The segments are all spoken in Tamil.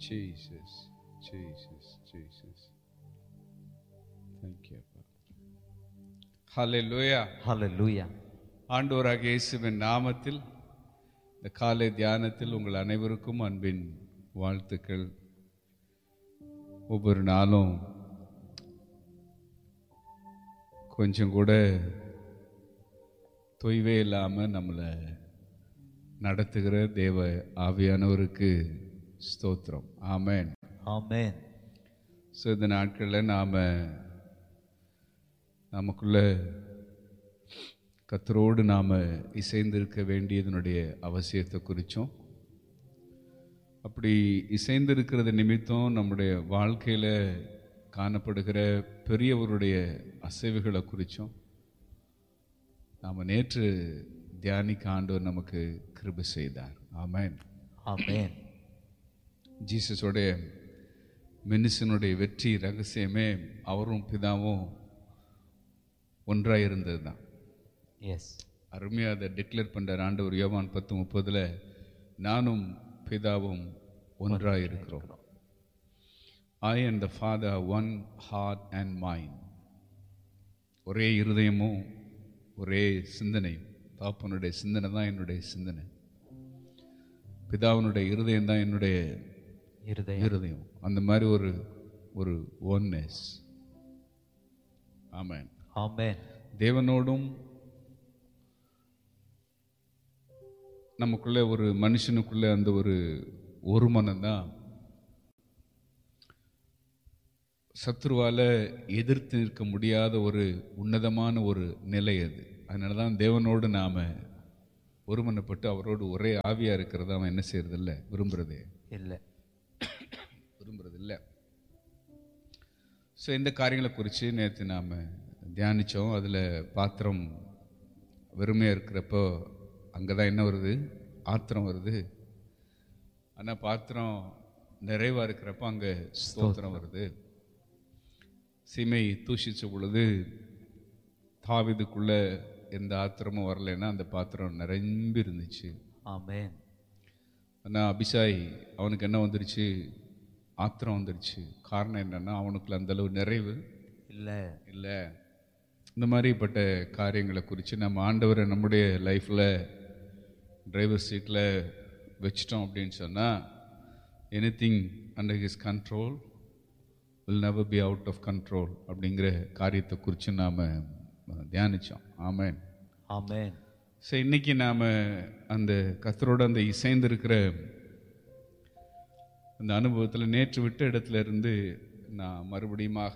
Jesus, Jesus, Jesus. Thank you. Hallelujah. Hallelujah. ஆண்டவராக இயேசுவின் நாமத்தில் இந்த காலை தியானத்தில் உங்கள் அனைவருக்கும் அன்பின் வாழ்த்துக்கள் ஒவ்வொரு நாளும் கொஞ்சம் கூட தொய்வே இல்லாமல் நம்மளை நடத்துகிற தேவ ஆவியானவருக்கு ஸ்தோத்திரம் ஆமென் Amen. ஸோ இந்த நாட்களில் நாம் நமக்குள்ள கத்தரோடு நாம் இசைந்திருக்க வேண்டியதனுடைய அவசியத்தை குறித்தும் அப்படி இசைந்திருக்கிறது நிமித்தம் நம்முடைய வாழ்க்கையில் காணப்படுகிற பெரியவருடைய அசைவுகளை குறித்தும் நாம் நேற்று தியானிக்க ஆண்டவர் நமக்கு கிருபை செய்தார் ஆமென் Amen. ஜீசஸோடைய மெனிசனுடைய வெற்றி ரகசியமே அவரும் பிதாவும் ஒன்றாக இருந்தது தான் Yes. அருமையாக அதை டிக்ளேர் பண்ணுற ஆண்டவர் யோவான் பத்து முப்பதில் நானும் பிதாவும் ஒன்றாக இருக்கிறோம் I and the father one heart and mind ஒரே இருதயமும் ஒரே சிந்தனையும் தாப்பனுடைய சிந்தனை தான் என்னுடைய சிந்தனை பிதாவினுடைய இருதயம் தான் என்னுடைய இருதயம் இருதயம் அந்த மாதிரி ஒரு ஒரு ஒன்னஸ் ஆமென் Amen. தேவனோடும் நமக்குள்ள ஒரு மனுஷனுக்குள்ள அந்த ஒரு ஒரு மனம்தான் சத்ருவால எதிர்த்து நிற்க முடியாத ஒரு உன்னதமான ஒரு நிலை அது அதனால தான் தேவனோடு நாம ஒருமனப்பட்டு அவரோடு ஒரே ஆவியா இருக்கிறத அவன் என்ன செய்யறதில்ல விரும்புறதே இல்லை விரும்புறது இல்லை ஸோ இந்த காரியங்களை குறித்து நேற்று நாம் தியானித்தோம் அதில் பாத்திரம் வெறுமையாக இருக்கிறப்போ அங்கே தான் என்ன வருது ஆத்திரம் வருது ஆனால் பாத்திரம் நிறைவாக இருக்கிறப்போ அங்கே ஸ்தோத்திரம் வருது சீமை தூஷிச்ச பொழுது தாவிதுக்குள்ள எந்த ஆத்திரமும் வரலைன்னா அந்த பாத்திரம் நிரம்பி இருந்துச்சு Amen. ஆனால் அபிஷாய் அவனுக்கு என்ன வந்துருச்சு ஆத்திரம் வந்துருச்சு காரணம் என்னன்னா அவனுக்குள்ள அந்த அளவு நிறைவு இல்லை இல்லை இந்த மாதிரிப்பட்ட காரியங்களை குறித்து நம்ம ஆண்டவரை நம்முடைய லைஃப்பில் டிரைவர் சீட்டில் வச்சிட்டோம் அப்படின்னு சொன்னால் anything under his control will never be out of control அப்படிங்கிற காரியத்தை குறித்து நாம் தியானித்தோம் ஆமென் Amen. ஸோ இன்னைக்கு நாம் அந்த கத்தரோட அந்த இசைந்திருக்கிற அந்த அனுபவத்தில் நேற்று விட்ட இடத்துல இருந்து நான் மறுபடியுமாக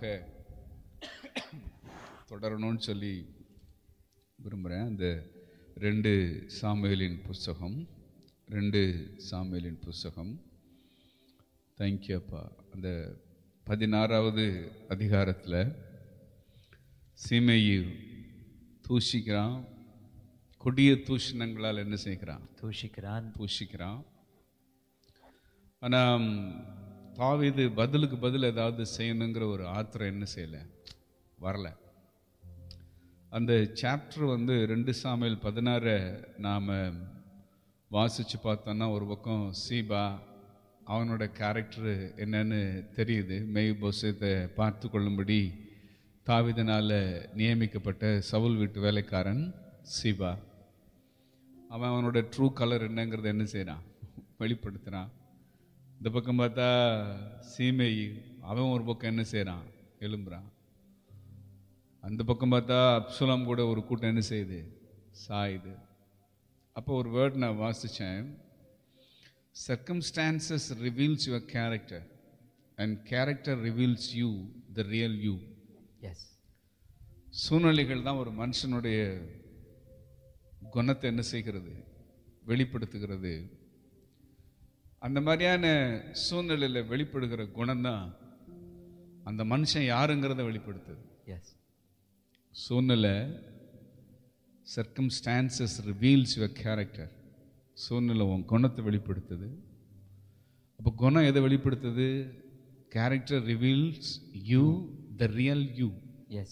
தொடரணும்னு சொல்லி விரும்புகிறேன் அந்த ரெண்டு சாமுவேலின் புஸ்தகம் ரெண்டு சாமுவேலின் புஸ்தகம் தேங்க்யூ அப்பா அந்த பதினாறாவது அதிகாரத்தில் சீமையை தூஷிக்கிறான் கொடிய தூஷணங்களால் என்ன செய்கிறான் தூஷிக்கிறான் தூஷிக்கிறான் ஆனால் தாவீது பதிலுக்கு பதில் ஏதாவது செய்யணுங்கிற ஒரு ஆத்திரம் என்ன செய்யலை வரல அந்த சாப்டர் வந்து ரெண்டு சாமியல் பதினாறை நாம் வாசித்து பார்த்தோன்னா ஒரு பக்கம் சீபா அவனோட கேரக்டர் என்னன்னு தெரியுது மெய் போசத்தை பார்த்து கொள்ளும்படி தாவிதனால் நியமிக்கப்பட்ட சவுல் வீட்டு வேலைக்காரன் சீபா அவன் அவனோட ட்ரூ கலர் என்னங்கிறத என்ன செய்கிறான் வெளிப்படுத்துகிறான் இந்த பக்கம் பார்த்தா சீமை அவன் ஒரு பக்கம் என்ன செய்கிறான் எழும்புறான் அந்த பக்கம் பார்த்தா அப்சுலாம் கூட ஒரு கூட்டம் என்ன செய்யுது சாயுது அப்போ ஒரு வேர்ட் நான் வாசித்தேன் circumstances reveals your character and character reveals you the real you yes சூழ்நிலைகள் தான் ஒரு மனுஷனுடைய குணத்தை என்ன செய்கிறது வெளிப்படுத்துகிறது அந்த மாதிரியான சூழ்நிலையில் வெளிப்படுகிற குணம்தான் அந்த மனுஷன் யாருங்கிறத வெளிப்படுத்துது எஸ் சூழ்நிலை சர்க்கம்ஸ்டான்சஸ் ரிவீல்ஸ் யுவர் கேரக்டர் சூழ்நிலை உன் குணத்தை வெளிப்படுத்துது அப்போ குணம் எதை வெளிப்படுத்துது character reveals you the real you yes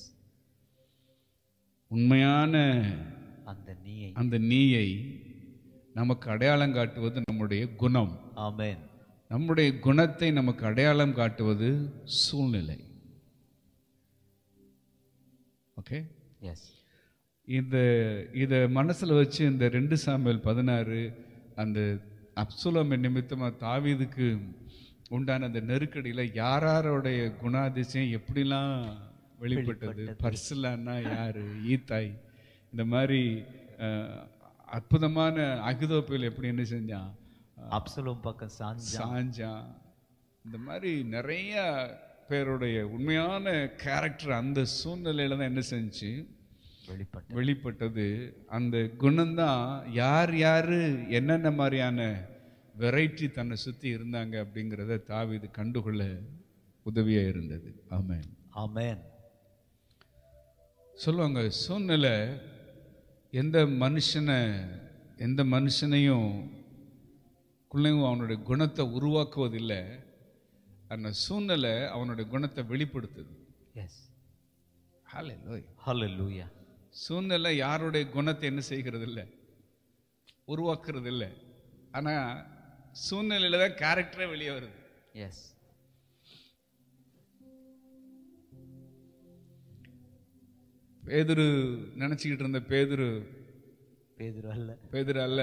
உண்மையான அந்த நீயை அந்த நீயை நமக்கு அடையாளம் காட்டுவது நம்முடைய குணம் ஆமென் நம்முடைய குணத்தை நமக்கு அடையாளம் காட்டுவது சூழ்நிலை ஓகே எஸ் இந்த இதை மனசில் வச்சு இந்த ரெண்டு சாமியல் பதினாறு அந்த அப்சுலமை நிமித்தமாக தாவீதுக்கு உண்டான அந்த நெருக்கடியில் யாராருடைய குணாதிசயம் எப்படிலாம் வெளிப்பட்டது பர்சிலான்னா யாரு ஈத்தாய் இந்த மாதிரி அஹ், அற்புதமான அகுதோப்பில் எப்படி என்ன செஞ்சான் அப்சலோம் பக்கம் சாஞ்சா சாஞ்சான் இந்த மாதிரி நிறைய பேருடைய உண்மையான கேரக்டர் அந்த சூழ்நிலையில தான் என்ன செஞ்சு வெளிப்பட்ட வெளிப்பட்டது அந்த குணம்தான் யார் யார் என்னென்ன மாதிரியான வெரைட்டி தன்னை சுற்றி இருந்தாங்க அப்படிங்கிறத தாவீது கண்டுகொள்ள உதவியாக இருந்தது ஆமென் ஆமென் சொல்லுவாங்க சூழ்நிலை எந்த மனுஷனை எந்த மனுஷனையும் குள்ளையும் அவனுடைய குணத்தை உருவாக்குவதில்லை அந்த சூழ்நிலை அவனுடைய குணத்தை வெளிப்படுத்துது எஸ் ஹalleluya ஹalleluya சூழ்நிலை யாருடைய குணத்தை என்ன செய்கிறது இல்லை உருவாக்குறது இல்லை ஆனால் சூழ்நிலையில தான் கேரக்டரே வெளியே வருது எஸ் பேதுரு நினச்சிக்கிட்டு இருந்த பேதுரு பேதுரு அல்ல பேதுரு அல்ல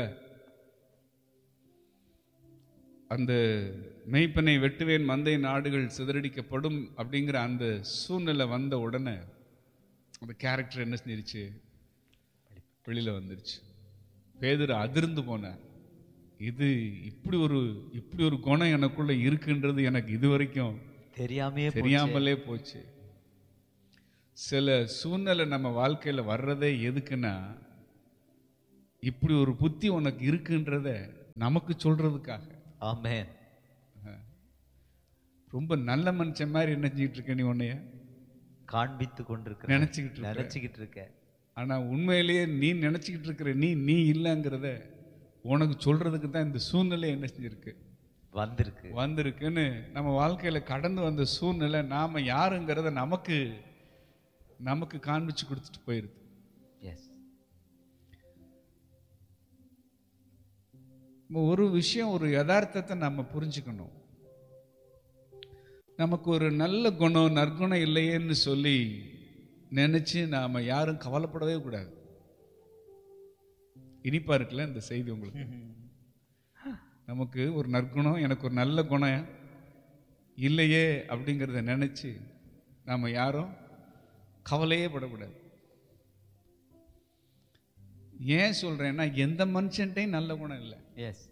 அந்த மெய்ப்பனை வெட்டுவேன் மந்தை நாடுகள் சிதறடிக்கப்படும் அப்படிங்கிற அந்த சூழ்நிலை வந்த உடனே அந்த கேரக்டர் என்ன செஞ்சிருச்சு வெளியில் வந்துருச்சு பேதுரு அதிர்ந்து போனார் இது இப்படி ஒரு இப்படி ஒரு குணம் எனக்குள்ள இருக்குன்றது எனக்கு இது வரைக்கும் தெரியாமையே போச்சு. தெரியாமலே போச்சு சில சூழ்நிலை நம்ம வாழ்க்கையில வர்றதே எதுக்குன்னா இப்படி ஒரு புத்தி உனக்கு இருக்குன்றத நமக்கு சொல்றதுக்காக ஆமென் ரொம்ப நல்ல மனுஷன் மாதிரி என்ன செஞ்சிட்டு இருக்க நீ உன்னைய காண்பித்து கொண்டிருக்கிற நினைச்சுக்கிட்டு இருக்க நினைச்சுக்கிட்டு இருக்க ஆனா உண்மையிலேயே நீ நினைச்சுக்கிட்டு இருக்கிற நீ நீ இல்லைங்கிறத உனக்கு சொல்றதுக்கு தான் இந்த சூழ்நிலை என்ன செஞ்சிருக்கு வந்திருக்கு வந்திருக்குன்னு நம்ம வாழ்க்கையில கடந்து வந்த சூழ்நிலை நாம யாருங்கிறத நமக்கு நமக்கு காண்பிச்சு கொடுத்துட்டு போயிருது எஸ் நம்ம ஒரு விஷயம் ஒரு யதார்த்தத்தை நம்ம புரிஞ்சுக்கணும் நமக்கு ஒரு நல்ல குணம் நற்குணம் இல்லையேன்னு சொல்லி நினைச்சு நாம யாரும் கவலைப்படவே கூடாது இனிப்பா இருக்குல்ல இந்த செய்தி உங்களுக்கு நமக்கு ஒரு நற்குணம் எனக்கு ஒரு நல்ல குணம் இல்லையே அப்படிங்கிறத நினைச்சு நாம யாரும் கவலையே படக்கூடாது ஏன் சொல்றேன்னா எந்த மனுஷன்ட்டையும் நல்ல குணம் இல்லை எஸ்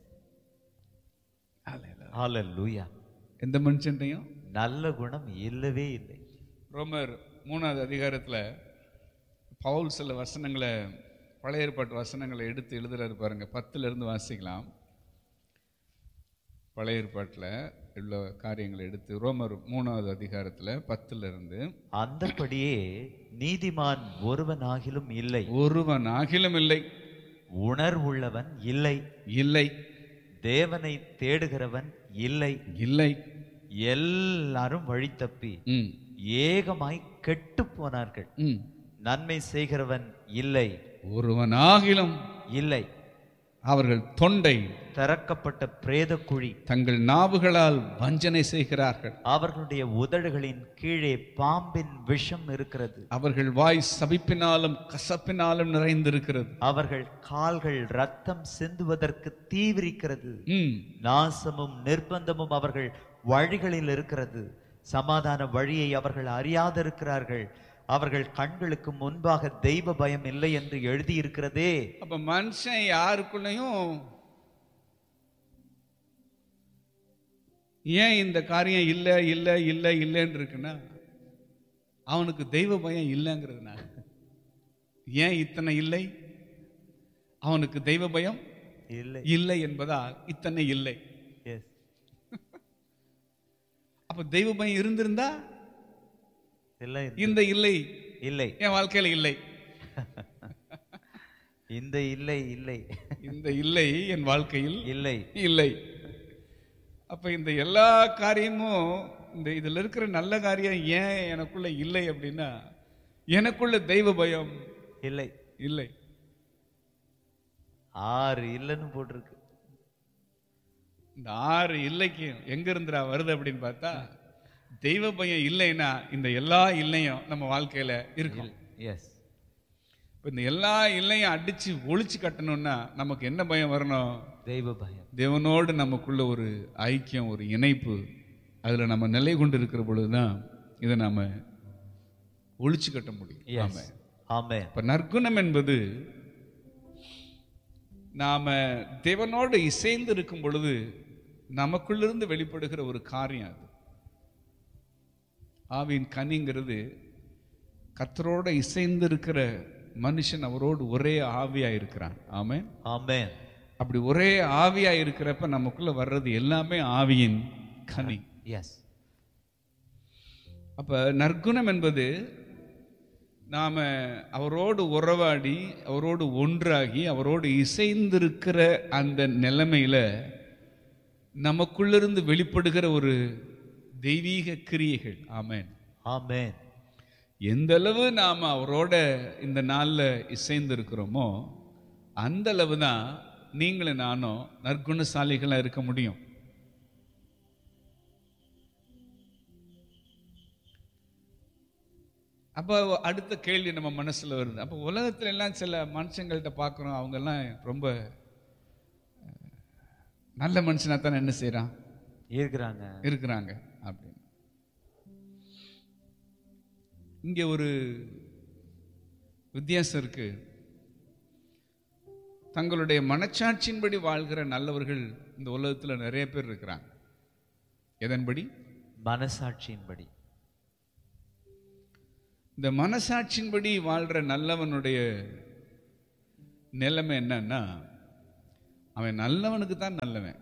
ஹalleluya எந்த மனுஷன்ட்டையும் நல்ல குணம் இல்லவே இல்லை ரோமர் மூணாவது அதிகாரத்துல பவுல் சில வசனங்களை பழைய ஏற்பாட்டு வசனங்களை எடுத்து எழுதுறாரு பாருங்க பத்துல இருந்து வாசிக்கலாம் பழைய ஏற்பாட்டுல உள்ள காரியங்களை எடுத்து ரோமர் மூணாவது அதிகாரத்துல பத்துல இருந்து அந்தபடியே நீதிமான் ஒருவனாகிலும் இல்லை ஒருவன் ஆகிலும் இல்லை உணர்வுள்ளவன் இல்லை இல்லை தேவனை தேடுகிறவன் இல்லை இல்லை எல்லாரும் வழி தப்பி ம் ஏகமாய் கெட்டு போனார்கள் ம் நன்மை செய்கிறவன் இல்லை ஒருவனாகிலும் இல்லை அவர்கள் தொண்டை திறக்கப்பட்ட பிரேத குழி தங்கள் நாவுகளால் வஞ்சனை செய்கிறார்கள் அவர்களுடைய உதடுகளின் கீழே பாம்பின் விஷம் இருக்கிறது அவர்கள் வாய் சபிப்பினாலும் கசப்பினாலும் நிறைந்திருக்கிறது அவர்கள் கால்கள் ரத்தம் சிந்துவதற்கு தீவிரிக்கிறது ம் நாசமும் நிர்பந்தமும் அவர்கள் வழிகளில் இருக்கிறது சமாதான வழியை அவர்கள் அறியாதிருக்கிறார்கள் அவர்கள் கண்களுக்கு முன்பாக தெய்வ பயம் இல்லை என்று எழுதியிருக்கிறதே அப்ப மனுஷன் யாருக்குள்ளயும் ஏன் இந்த காரியம் இல்லை இல்லை இல்லை இல்லைன்னு இருக்குன்னா அவனுக்கு தெய்வ பயம் இல்லைங்கிறதுனால ஏன் இத்தனை இல்லை அவனுக்கு தெய்வ பயம் இல்லை இல்லை என்பதால் இத்தனை இல்லை எஸ் அப்ப தெய்வ பயம் இருந்திருந்தா இல்லை இந்த இல்லை இல்லை என் வாழ்க்கையில இல்லை இந்த இல்லை இல்லை இந்த இல்லை என் வாழ்க்கையில் இல்லை இல்லை அப்ப இந்த எல்லா காரியமும் இந்த இதுல இருக்கிற நல்ல காரியம் ஏன் எனக்குள்ள இல்லை அப்படின்னா எனக்குள்ள தெய்வ பயம் இல்லை இல்லை ஆறு இல்லைன்னு போட்டிருக்கு இந்த ஆறு இல்லைக்கும் எங்க இருந்துடா வருது அப்படின்னு பார்த்தா தெய்வ பயம் இல்லைன்னா இந்த எல்லா இல்லையும் நம்ம வாழ்க்கையில இருக்கும் எஸ் இப்ப இந்த எல்லா இல்லையும் அடிச்சு ஒழிச்சு கட்டணும்னா நமக்கு என்ன பயம் வரணும் தெய்வ பயம் தேவனோடு நமக்குள்ள ஒரு ஐக்கியம் ஒரு இணைப்பு அதுல நம்ம நிலை கொண்டு இருக்கிற பொழுதுதான் இதை நாம ஒழிச்சு கட்ட முடியும் எஸ் ஆமா. ஆமென் இப்ப நற்குணம் என்பது நாம தேவனோடு இசைந்து இருக்கும் பொழுது நமக்குள்ளிருந்து வெளிப்படுகிற ஒரு காரியம் அது ஆவின் கனிங்கிறது கத்தரோட இசைந்து இருக்கிற மனுஷன் அவரோடு ஒரே ஆவியா இருக்கிறான் ஆமென் ஆமென் அப்படி ஒரே ஆவியா இருக்கிறப்ப நமக்குள்ள வர்றது எல்லாமே ஆவியின் கனி எஸ் அப்ப நற்குணம் என்பது நாம அவரோடு உறவாடி அவரோடு ஒன்றாகி அவரோடு இசைந்திருக்கிற அந்த நிலைமையில நமக்குள்ளிருந்து வெளிப்படுகிற ஒரு தெய்வீக கிரியைகள் ஆமென் ஆமென் எந்த அளவு நாம அவரோட இந்த நாள்ல இசைந்திருக்கிறோமோ அந்த அளவு தான் நீங்களும் நானும் நற்குணசாலிகளா இருக்க முடியும் அப்போ அடுத்த கேள்வி நம்ம மனசுல வருது அப்போ உலகத்துல எல்லாம் சில மனுஷங்கள்ட்ட பார்க்குறோம் அவங்க எல்லாம் ரொம்ப அஹ், நல்ல மனுஷனா தானே என்ன செய்றான் இருக்கிறாங்க இருக்கிறாங்க அப்படின்னு இங்க ஒரு வித்தியாசம் இருக்கு தங்களுடைய மனச்சாட்சியின்படி வாழ்கிற நல்லவர்கள் இந்த உலகத்துல நிறைய பேர் இருக்கிறாங்க எதன்படி மனசாட்சியின்படி இந்த மனசாட்சியின்படி வாழ்ற நல்லவனுடைய நிலைமை என்னன்னா அவன் நல்லவனுக்கு தான் நல்லவன்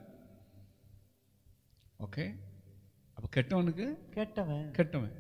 ஓகே அப்ப கெட்டவனுக்கு கேட்டவன் கெட்டவன்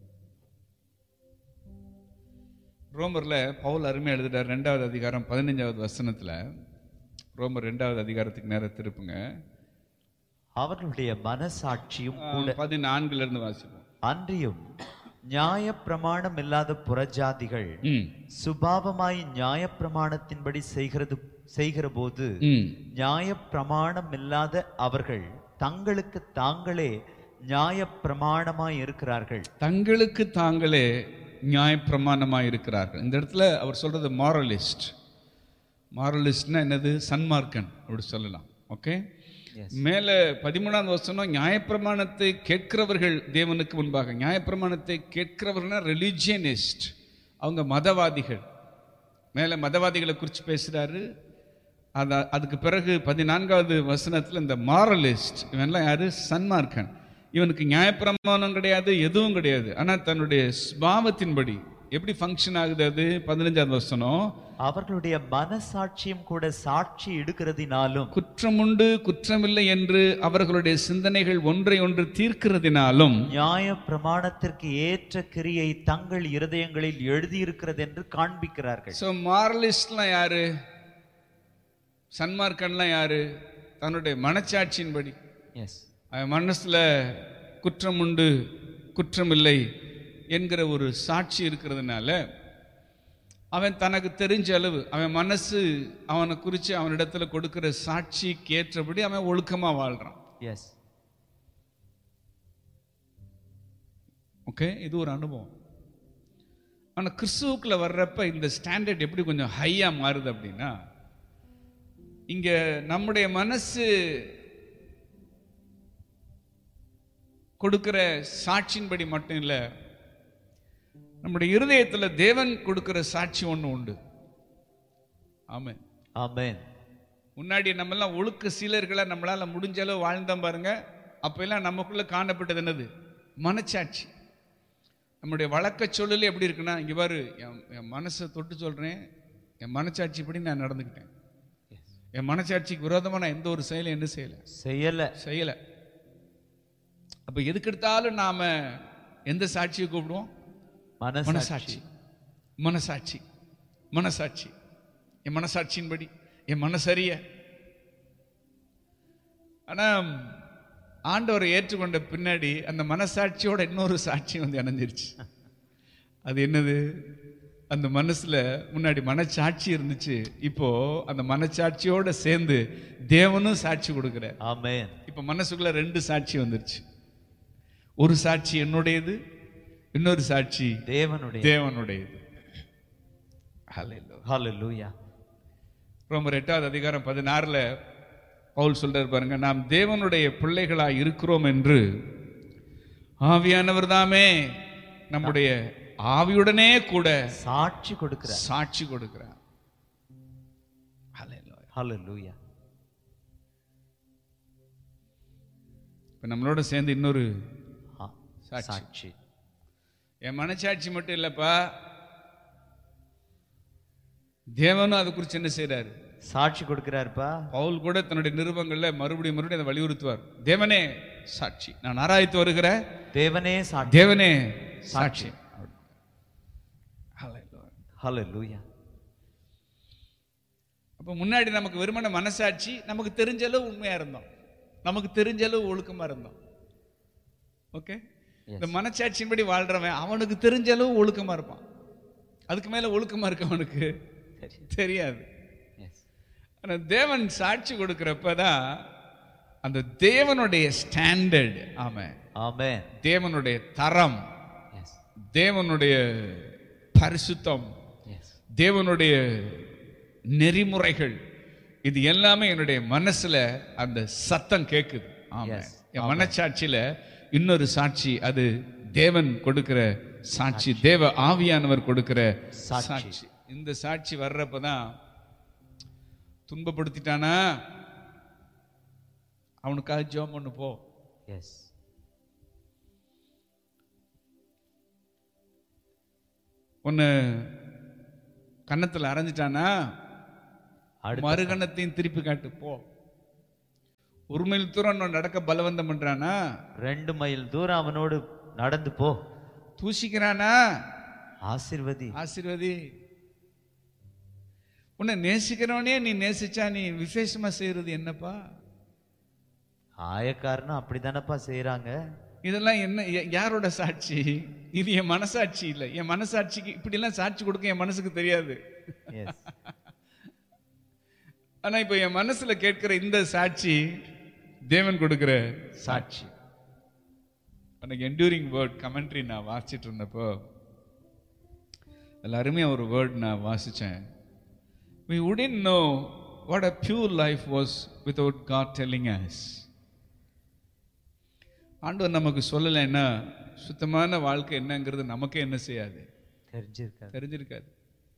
ரோமர்ல பவுல் அருமையா எழுதுறார் ரெண்டாவது அதிகாரம் பதினஞ்சாவது வசனத்துல ரோமர் ரெண்டாவது அதிகாரத்துக்கு நேரம் திருப்புங்க அவர்களுடைய மனசாட்சியும் ஆ, கூட பதினான்குல இருந்து வாசிப்போம் அன்றியும் நியாய பிரமாணம் இல்லாத புறஜாதிகள் ம் சுபாவமாய் நியாய பிரமாணத்தின்படி செய்கிறது செய்கிற போது ம் நியாய பிரமாணம் இல்லாத அவர்கள் தங்களுக்கு தாங்களே நியாய பிரமாணமாய் இருக்கிறார்கள் தங்களுக்கு தாங்களே நியாயப்பிரமாணமாக இருக்கிறார்கள் இந்த இடத்துல அவர் சொல்றது மாரலிஸ்ட் மாரலிஸ்ட்னா என்னது சன்மார்க்கன் அப்படி சொல்லலாம் ஓகே Yes. மேல பதிமூணாவது வசனம் நியாயப்பிரமாணத்தை கேட்கிறவர்கள் தேவனுக்கு முன்பாக நியாயப்பிரமாணத்தை கேட்கிறவர்கள்னா ரிலிஜியனிஸ்ட் அவங்க மதவாதிகள் மேல மதவாதிகளை குறித்து பேசுறாரு அத அதுக்கு பிறகு பதினான்காவது வசனத்துல இந்த மாரலிஸ்ட் இவன்லாம் யாரு சன்மார்க்கன் இவனுக்கு நியாயப்பிரமாணம் கிடையாது எதுவும் கிடையாது ஆனா தன்னுடைய ஸ்பாவத்தின்படி எப்படி ஃபங்க்ஷன் ஆகுது அது பதினஞ்சாவது வசனம் அவர்களுடைய மனசாட்சியும் கூட சாட்சி எடுக்கிறதினாலும் குற்றமுண்டு குற்றமில்லை என்று அவர்களுடைய சிந்தனைகள் ஒன்றை ஒன்று தீர்க்கிறதினாலும் நியாய பிரமாணத்திற்கு ஏற்ற கிரியை தங்கள் இருதயங்களில் எழுதியிருக்கிறது என்று காண்பிக்கிறார்கள் ஸோ மாரலிஸ்ட்லாம் யாரு சன்மார்க்கன்லாம் யாரு தன்னுடைய மனச்சாட்சியின்படி எஸ் அவன் மனசுல குற்றம் உண்டு குற்றமில்லை என்கிற ஒரு சாட்சி இருக்கிறதுனால அவன் தனக்கு தெரிஞ்ச அளவு அவன் மனசு அவனை குறித்து அவனிடத்துல கொடுக்கிற சாட்சிக்கு ஏற்றபடி அவன் ஒழுக்கமா வாழ்றான் எஸ் ஓகே இது ஒரு அனுபவம் ஆனா கிறிஸ்துவுக்குள்ள வர்றப்ப இந்த ஸ்டாண்டர்ட் எப்படி கொஞ்சம் ஹையா மாறுது அப்படின்னா இங்க நம்முடைய மனசு கொடுக்கிற சாட்சியின்படி மட்டும் இல்ல நம்முடைய இருதயத்துல தேவன் கொடுக்கிற சாட்சி ஒண்ணு உண்டு ஆமென் ஆமென் முன்னாடி நம்ம எல்லாம் ஒழுக்க சீலர்களா நம்மளால முடிஞ்ச அளவு வாழ்ந்தோம் பாருங்க அப்ப எல்லாம் நமக்குள்ள காணப்பட்டது என்னது மனச்சாட்சி நம்முடைய வழக்க சொல்லல எப்படி இருக்குன்னா இங்க பாரு என் என் மனசை தொட்டு சொல்றேன் என் மனச்சாட்சிப்படி நான் நடந்துக்கிட்டேன் என் மனச்சாட்சிக்கு விரோதமா நான் எந்த ஒரு செயலும் என்ன செய்யல செய்யல செய்யல அப்ப எதுக்கு எடுத்தாலும் நாம எந்த சாட்சியை கூப்பிடுவோம் மனசாட்சி மனசாட்சி மனசாட்சி மனசாட்சி என் மனசாட்சியின்படி என் மனசறிய ஆனா ஆண்டவரை ஏற்றுக்கொண்ட பின்னாடி அந்த மனசாட்சியோட இன்னொரு சாட்சி வந்து இணைஞ்சிருச்சு அது என்னது அந்த மனசுல முன்னாடி மனச்சாட்சி இருந்துச்சு இப்போ அந்த மனச்சாட்சியோட சேர்ந்து தேவனும் சாட்சி கொடுக்கிறார் ஆமென் இப்ப மனசுக்குள்ள ரெண்டு சாட்சி வந்துருச்சு ஒரு சாட்சி என்னுடையது இன்னொரு சாட்சி தேவனுடைய தேவனுடையது Hallelujah. ஹalleluya ரோமர் எட்டாவது அதிகாரம் பதினாறுல பவுல் சொல்றாரு பாருங்க நாம் தேவனுடைய பிள்ளைகளாய் இருக்கிறோம் என்று ஆவியானவர் தாமே நம்முடைய ஆவியுடனே கூட சாட்சி கொடுக்கிறார் சாட்சி கொடுக்கிறார் Hallelujah. ஹalleluya இப்ப நம்மளோட சேர்ந்து இன்னொரு ஆ, சாட்சி. சாட்சி என் மனச்சாட்சி மட்டும் இல்லப்பா தேவனும் அது குறித்து என்ன செய்றாரு சாட்சி கொடுக்கிறாருப்பா பவுல் கூட தன்னுடைய நிருபங்கள்ல மறுபடியும் மறுபடியும் அதை வலியுறுத்துவார் தேவனே சாட்சி நான் ஆராய்த்து வருகிற தேவனே சாட்சி தேவனே சாட்சி Hallelujah. ஹalleluya அப்ப முன்னாடி நமக்கு வெறுமன மனசாட்சி நமக்கு தெரிஞ்ச அளவு உண்மையா இருந்தோம் நமக்கு தெரிஞ்ச அளவு ஒழுக்கமா இருந்தோம் ஓகே இந்த மனச்சாட்சியின்படி வாழ்றவன் அவனுக்கு தெரிஞ்ச அளவு ஒழுக்கமா இருப்பான் அதுக்கு மேல ஒழுக்கமா இருக்கவனுக்கு சரி தெரியாது எஸ் ஆனா தேவன் சாட்சி கொடுக்கிறப்பதான் அந்த தேவனுடைய ஸ்டாண்டர்ட் ஆமா ஆமென் தேவனுடைய தரம் எஸ் தேவனுடைய பரிசுத்தம் எஸ் தேவனுடைய நெறிமுறைகள் இது எல்லாமே என்னுடைய மனசுல அந்த சத்தம் கேக்குது ஆமா Yes. என் மனச்சாட்சியில இன்னொரு சாட்சி அது தேவன் கொடுக்கிற சாட்சி தேவ ஆவியானவர் கொடுக்கிற சாட்சி. சாட்சி இந்த சாட்சி வர்றப்பதான் துன்பப்படுத்திட்டானா அவனுக்காக ஜெபம் பண்ணு போ எஸ் ஒன்னு கன்னத்துல அரைஞ்சிட்டானா அடுத்த மறு கன்னத்தையும் திருப்பி காட்டு போ ஒரு மைல் தூரம் இன்னும் நடக்க பலவந்தம் பண்றானா ரெண்டு மைல் தூரம் அவனோடு நடந்து போ தூசிக்கிறானா ஆசிர்வதி ஆசீர்வதி உன்னை நேசிக்கிறவனே நீ நேசிச்சா நீ விசேஷமா செய்யறது என்னப்பா ஆயக்காரனும் அப்படிதானப்பா செய்றாங்க இதெல்லாம் என்ன யா- யாரோட சாட்சி இது என் மனசாட்சி இல்லை என் மனசாட்சிக்கு இப்படிலாம் சாட்சி கொடுக்க என் மனசுக்கு தெரியாது எஸ் ஆனா இப்போ என் மனசுல கேட்கிற இந்த சாட்சி தேவன் கொடுக்கிற சாட்சி அன்னைக்கு என்டூரிங் வேர்ட் கமெண்ட்ரி நான் வாசிச்சிட்டு இருந்தப்போ அதில் அருமையாக ஒரு வேர்ட் நான் வாசிச்சேன் we wouldn't know what a pure life was without God telling us ஆண்டவர் நமக்கு சொல்லலைன்னா சுத்தமான வாழ்க்கை என்னங்கிறது நமக்கே என்ன செய்யாது தெரிஞ்சிருக்காது தெரிஞ்சிருக்காது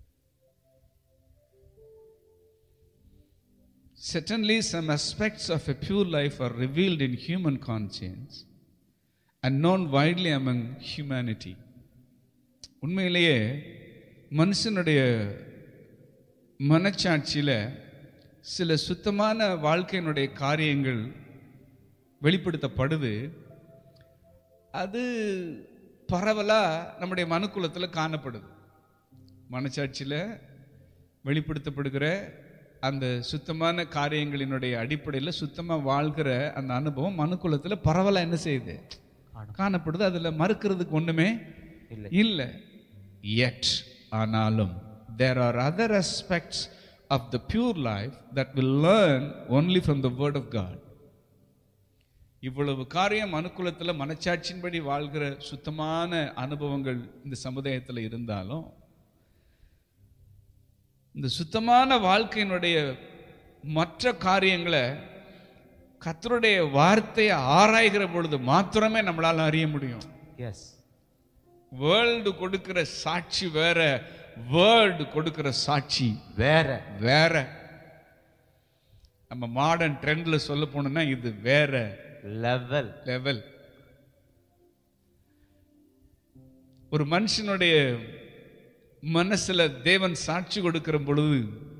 Certainly, some aspects of a pure life are revealed in human conscience and known widely among humanity. உண்மையிலேயே மனுஷனுடைய மனச்சாட்சியில சில சுத்தமான வாழ்க்கையினுடைய காரியங்கள் வெளிப்படுத்தப்படுது அது பரவலா நம்முடைய மனுக்குலத்தில் காணப்படுது மனச்சாட்சியில வெளிப்படுத்தப்படுகிற அந்த சுத்தமான காரியங்களினுடைய அடிப்படையில் சுத்தமாக வாழ்கிற அந்த அனுபவம் மனுக்குலத்தில் பரவலாக என்ன செய்யுது காணும். காணப்படுது அதில் மறுக்கிறதுக்கு ஒன்றுமே இல்லை இல்லை எட் ஆனாலும் there are other aspects of the pure life that will learn only from the word of God இவ்வளவு காரியம் அனுகூலத்தில் மனச்சாட்சியின்படி வாழ்கிற சுத்தமான அனுபவங்கள் இந்த சமுதாயத்தில் இருந்தாலும் இந்த சுத்தமான வாழ்க்கையினுடைய மற்ற காரியங்களை கர்த்தருடைய வார்த்தையை ஆராய்கிற பொழுது மாத்திரமே நம்மளால அறிய முடியும் எஸ் வேர்ல்டு கொடுக்கிற சாட்சி வேற வேர்ல்டு கொடுக்கிற சாட்சி வேற வேற நம்ம மாடர்ன் ட்ரெண்ட்ல சொல்ல போனோம்னா இது வேற லெவல் லெவல் ஒரு மனுஷனுடைய மனசுல தேவன் சாட்சி கொடுக்கிற பொழுது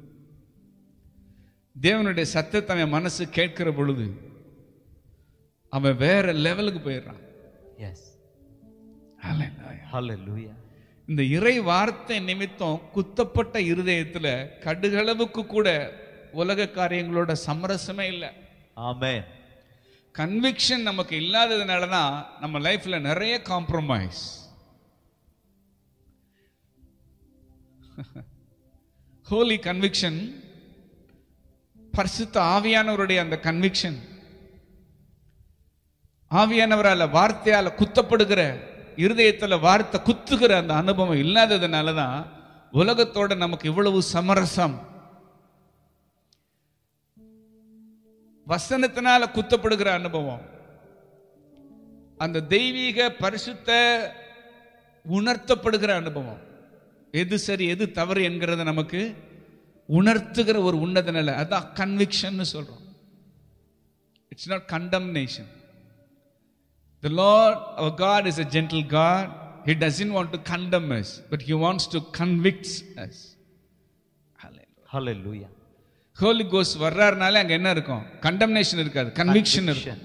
தேவனுடைய சத்தத்தை அவன் மனசு கேட்கிற பொழுது அவன் வேற லெவலுக்கு போயிடுறான் எஸ் Hallelujah. ஹalleluya இந்த இறை வார்த்தை நிமித்தம் குத்தப்பட்ட இருதயத்துல கடுகளவுக்கு கூட உலக காரியங்களோட சமரசமே இல்லை ஆமென் கன்விக்ஷன் நமக்கு இல்லாததுனால தான் நம்ம லைஃப்ல நிறைய காம்ப்ரமைஸ் ஹோலி கன்விக்ஷன் பரிசுத்த ஆவியானவருடைய அந்த கன்விக்ஷன் ஆவியானவரால வார்த்தையால குத்தப்படுகிற இருதயத்துல வார்த்தை குத்துகிற அந்த அனுபவம் இல்லாததுனால தான் உலகத்தோட நமக்கு இவ்வளவு சமரசம் வசனத்தினால குத்தப்படுகிற அனுபவம் அந்த தெய்வீக பரிசுத்த உணர்த்தப்படுகிற அனுபவம் எது சரி எது தவறு என்கிறத நமக்கு உணர்த்துகிற ஒரு உன்னத நிலை அதான் கன்விக்ஷன் சொல்றோம் it's not condemnation The Lord, our God, is a gentle God. He doesn't want to condemn us, but He wants to convict us. Hallelujah. ஹalleluya Holy Ghost வர்றாருனாலே அங்க என்ன இருக்கும் கண்டம்னேஷன் இருக்காது கன்விக்ஷன் இருக்கும்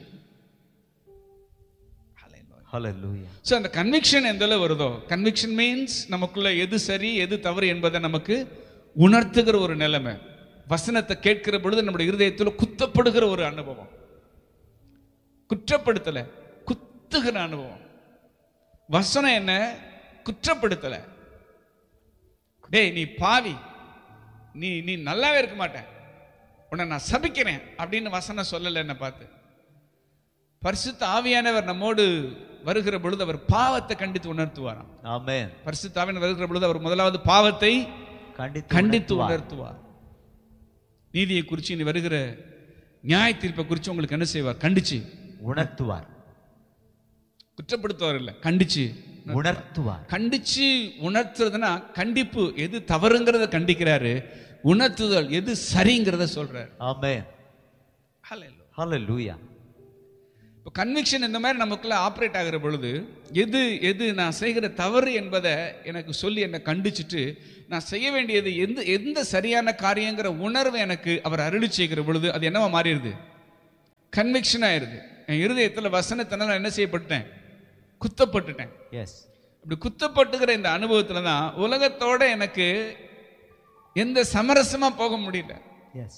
ஹalleluya ஸோ அந்த கன்விக்ஷன் எந்த அளவு வருதோ கன்விக்ஷன் மீன்ஸ் நமக்குள்ள எது சரி எது தவறு என்பதை நமக்கு உணர்த்துகிற ஒரு நிலைமை வசனத்தை கேட்கிற பொழுது நம்முடைய இருதயத்தில் குத்தப்படுகிற ஒரு அனுபவம் குற்றப்படுத்தல குத்துகிற அனுபவம் வசனம் என்ன குற்றப்படுத்தல டேய் நீ பாவி நீ நீ நல்லாவே இருக்க மாட்டேன் உன்னை நான் சபிக்கிறேன் அப்படின்னு வசனம் சொல்லலை என்ன பார்த்து பரிசுத்த ஆவியானவர் நம்மோடு வருகிற பொழுது அவர் பாவத்தை கண்டித்து உணர்த்துவாராம் ஆமென் பரிசுத்த ஆவியானவர் வருகிற பொழுது அவர் முதலாவது பாவத்தை கண்டித்து கண்டித்து உணர்த்துவார். உணர்த்துவார் நீதியை குறித்து இனி வருகிற நியாய தீர்ப்பை குறித்து உங்களுக்கு என்ன செய்வார் கண்டிச்சு உணர்த்துவார் குற்றப்படுத்துவார் இல்ல கண்டிச்சு உணர்த்துவார் கண்டிச்சு உணர்த்துறதுன்னா கண்டிப்பு எது தவறுங்கிறத கண்டிக்கிறாரு உணர்த்துதல் எது சரிங்கிறத சொல்றாரு ஆமென் Hallelujah. ஹalleluya இப்போ கன்விக்ஷன் இந்த மாதிரி நமக்குள்ள ஆப்ரேட் ஆகிற பொழுது எது எது நான் செய்கிற தவறு என்பதை எனக்கு சொல்லி என்னை கண்டிச்சுட்டு நான் செய்ய வேண்டியது எந்த எந்த சரியான காரியங்கிற உணர்வை எனக்கு அவர் அருளி செய்கிற பொழுது அது என்னவா மாறிடுது கன்விக்ஷன் ஆயிருது என் இருதயத்தில் வசனத்தினால நான் என்ன செய்யப்பட்டேன் குத்தப்பட்டுட்டேன் எஸ் இப்படி குத்தப்பட்டுகிற இந்த அனுபவத்தில் தான் உலகத்தோட எனக்கு எந்த சமரசமா போக முடியல எஸ்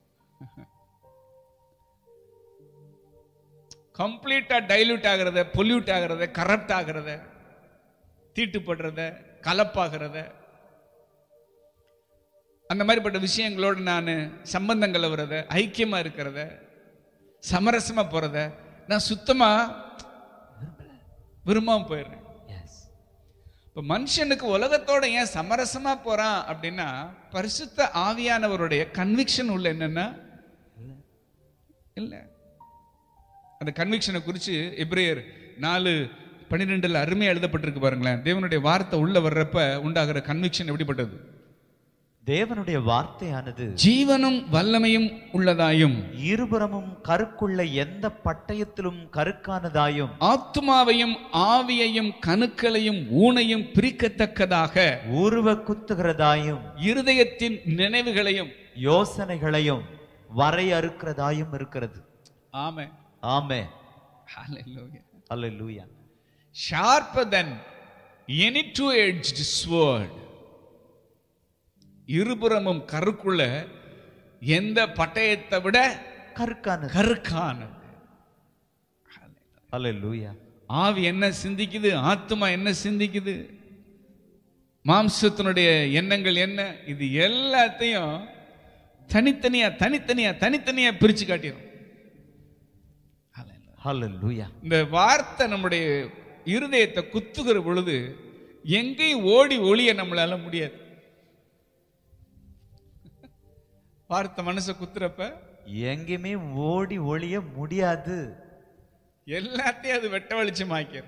கம்ப்ளீட்டா டைல்யூட் ஆகிறத பொல்யூட் ஆகிறத கரப்ட் ஆகிறத தீட்டுப்படுறத கலப்பாகிறத அந்த மாதிரிப்பட்ட விஷயங்களோடு நான் சம்பந்தங்கள் வரத ஐக்கியமா இருக்கிறத சமரசமா போறத நான் சுத்தமா விரும்பாம போயிடுறேன் எஸ் இப்போ மனுஷனுக்கு உலகத்தோட ஏன் சமரசமா போறான் அப்படின்னா பரிசுத்த ஆவியானவருடைய கன்விக்ஷன் உள்ள என்னன்னா இல்ல அந்த கன்விக்ஷனை குறித்து எப்ரேயர் நாலு பன்னிரெண்டுல அருமையா எழுதப்பட்டிருக்கு பாருங்களேன் தேவனுடைய வார்த்தை உள்ள வர்றப்ப உண்டாகிற கன்விக்ஷன் எப்படிப்பட்டது தேவனுடைய வார்த்தையானது ஜீவனும் வல்லமையும் உள்ளதாயும் இருபுறமும் கருக்குள்ள எந்த பட்டயத்திலும் கருக்கானதாயும் ஆத்துமாவையும் ஆவியையும் கணுக்களையும் ஊனையும் பிரிக்கத்தக்கதாக உருவ குத்துகிறதாயும் இருதயத்தின் நினைவுகளையும் யோசனைகளையும் வரையறுக்கிறதாயும் இருக்கிறது ஆமே ஆமே Hallelujah. அல்லேலூயா sharper than any two-edged sword இருபுறமும் கருக்குள்ள எந்த பட்டயத்தை விட கருக்கானது கருக்கானது அல்லேலூயா ஆவி என்ன சிந்திக்குது ஆத்மா என்ன சிந்திக்குது மாம்சத்தினுடைய எண்ணங்கள் என்ன இது எல்லாத்தையும் தனித்தனியா தனித்தனியா தனித்தனியா பிரிச்சு காட்டிடும் அல்லேலூயா இந்த வார்த்தை நம்முடைய இருதயத்தை குத்துகிற பொழுது எங்கேயும் ஓடி ஒளிய நம்மளால முடியாது வார்த்தை மனசை குத்துறப்ப எங்கேயுமே ஓடி ஒளிய முடியாது எல்லாத்தையும் அது வெட்ட வெளிச்சமாக்கிடும்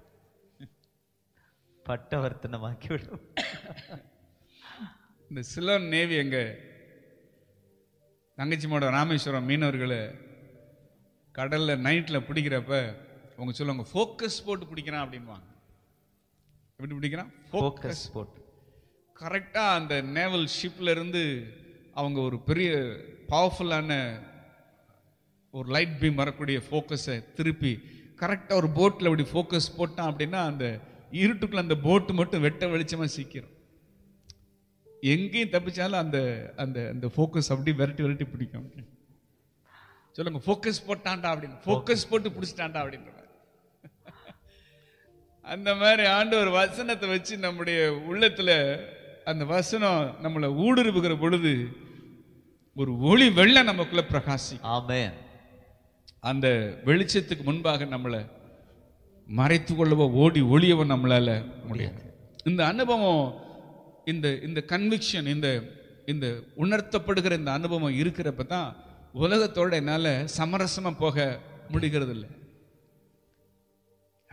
பட்டவர்த்தனமாக்கி விடும் இந்த சிலோன் நேவி எங்க தங்கச்சிமோட ராமேஸ்வரம் மீனவர்களை கடல்ல நைட்ல பிடிக்கிறப்ப அவங்க சொல்லுவாங்க ஃபோக்கஸ் போட்டு பிடிக்கிறான் அப்படின்வாங்க எப்படி பிடிக்கிறான் ஃபோக்கஸ் போட்டு கரெக்டாக அந்த நேவல் ஷிப்ல இருந்து அவங்க ஒரு பெரிய பவர்ஃபுல்லான ஒரு லைட் பீம் வரக்கூடிய ஃபோக்கஸை திருப்பி கரெக்டாக ஒரு போட்டில் அப்படி ஃபோக்கஸ் போட்டான் அப்படின்னா அந்த இருட்டுக்குள்ள அந்த போட்டு மட்டும் வெட்ட வெளிச்சமாக சிக்கிரும் எங்கேயும் தப்பிச்சாலும் அந்த அந்த அந்த ஃபோக்கஸ் அப்படி விரட்டி விரட்டி பிடிக்கும் சொல்லுங்க ஃபோக்கஸ் போட்டான்டா அப்படின்னு ஃபோக்கஸ் போட்டு பிடிச்சிட்டான்டா அப்படின்ற மாதிரி அந்த மாதிரி ஆண்டு ஒரு வசனத்தை வச்சு நம்முடைய உள்ளத்துல அந்த வசனம் நம்மளை ஊடுருவுகிற பொழுது ஒரு ஒளி வெள்ளம் நமக்குள்ள பிரகாசி ஆமென் அந்த வெளிச்சத்துக்கு முன்பாக நம்மளை மறைத்து கொள்ளவோ ஓடி ஒளியவோ நம்மளால முடியாது இந்த அனுபவம் இந்த இந்த கன்விக்ஷன் இந்த இந்த உணர்த்தப்படுகிற இந்த அனுபவம் இருக்கிறப்ப தான் உலகத்தோட என்னால சமரசமா போக முடிகிறது இல்லை